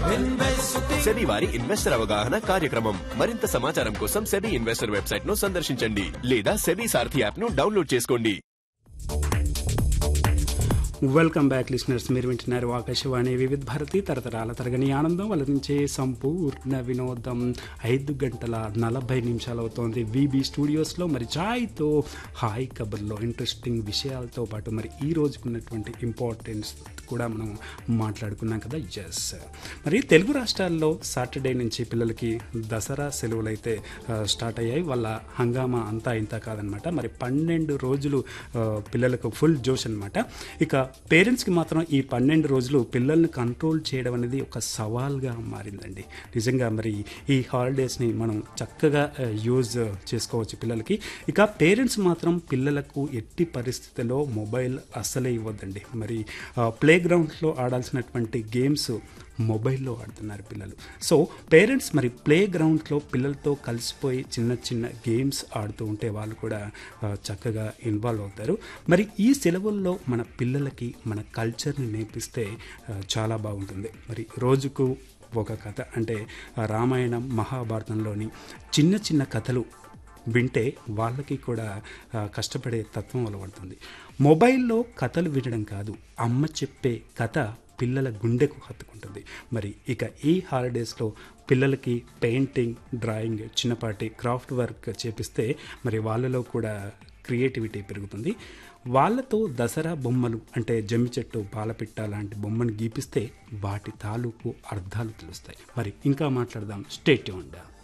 SEBI వారి investor అవగాహన కార్యక్రమం మరింత సమాచారం కోసం సెబీ ఇన్వెస్టర్ వెబ్సైట్ ను సందర్శించండి లేదా సెబీ సారథి యాప్ ను డౌన్లోడ్ చేసుకోండి వెల్కమ్ బ్యాక్ లిసనర్స్ మీరు వింటున్నారు ఆకాశవాణి వివిధ భారతి తరతరాల తరగని ఆనందం వలరించే సంపూర్ణ వినోదం ఐదు గంటల నలభై నిమిషాలు అవుతోంది విబి స్టూడియోస్లో మరి ఛాయ్తో హాయ్ కబర్లో ఇంట్రెస్టింగ్ విషయాలతో పాటు మరి ఈ రోజుకున్నటువంటి ఇంపార్టెన్స్ కూడా మనం మాట్లాడుకున్నాం కదా ఎస్ మరి తెలుగు రాష్ట్రాల్లో సాటర్డే నుంచి పిల్లలకి దసరా సెలవులు అయితే ఆ, స్టార్ట్ అయ్యాయి వాళ్ళ హంగామా అంతా ఇంత కాదనమాట మరి పన్నెండు రోజులు ఆ, పిల్లలకు ఫుల్ జోష్ అనమాట ఇక పేరెంట్స్కి మాత్రం ఈ పన్నెండు రోజులు పిల్లల్ని కంట్రోల్ చేయడం అనేది ఒక సవాల్గా మారిందండి నిజంగా మరి ఈ హాలిడేస్ని మనం చక్కగా యూజ్ చేసుకోవచ్చు పిల్లలకి ఇక పేరెంట్స్ మాత్రం పిల్లలకు ఎట్టి పరిస్థితుల్లో మొబైల్ అస్సలే ఇవ్వద్దండి మరి ప్లే గ్రౌండ్లో ఆడాల్సినటువంటి గేమ్స్ మొబైల్లో ఆడుతున్నారు పిల్లలు సో పేరెంట్స్ మరి ప్లే గ్రౌండ్లో పిల్లలతో కలిసిపోయి చిన్న చిన్న గేమ్స్ ఆడుతూ ఉంటే వాళ్ళు కూడా ఆ, చక్కగా ఇన్వాల్వ్ అవుతారు మరి ఈ సెలవుల్లో మన పిల్లలకి మన కల్చర్ని నేర్పిస్తే ఆ, చాలా బాగుంటుంది మరి రోజుకు ఒక కథ అంటే ఆ, రామాయణం మహాభారతంలోని చిన్న చిన్న కథలు వింటే వాళ్ళకి కూడా ఆ, కష్టపడే తత్వం అలవడుతుంది మొబైల్లో కథలు వినడం కాదు అమ్మ చెప్పే కథ పిల్లల గుండెకు హత్తుకుంటుంది మరి ఇక ఈ హాలిడేస్లో పిల్లలకి పెయింటింగ్ డ్రాయింగ్ చిన్నపాటి క్రాఫ్ట్ వర్క్ చేపిస్తే మరి వాళ్ళలో కూడా క్రియేటివిటీ పెరుగుతుంది వాళ్ళతో దసరా బొమ్మలు అంటే జమ్మి చెట్టు పాలపిట్ట లాంటి బొమ్మను గీపిస్తే వాటి తాలూకు అర్థాలు తెలుస్తాయి మరి ఇంకా మాట్లాడదాం స్టేట్ ఉండా